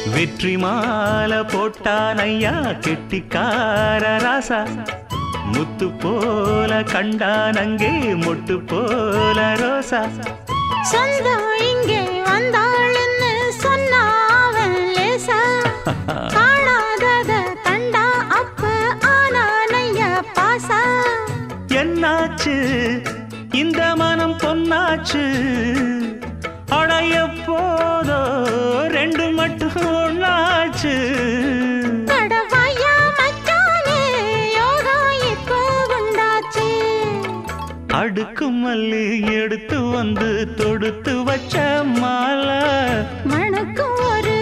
வெற்றி மாலை போட்டான் ஐயா கெட்டிக்கார ராசா முத்து போல கண்டான் அங்கே மொட்டு போல ரோசா சொந்தம் இங்கே வந்தாள்னு சொன்னாவன் லேசா காணாதத கண்டா அப்ப ஆனானையா பாசா என்னாச்சு இந்த மனம் பொன்னாச்சு அடைய போதோ ரெண்டு மட்டும் ஒண்ணாச்சு கடவாயா மச்சானே யோகா இப்போ உண்டாச்சு அடுக்கு மல்லி எடுத்து வந்து தொடுத்து வச்ச மாலை மணக்கும் ஒரு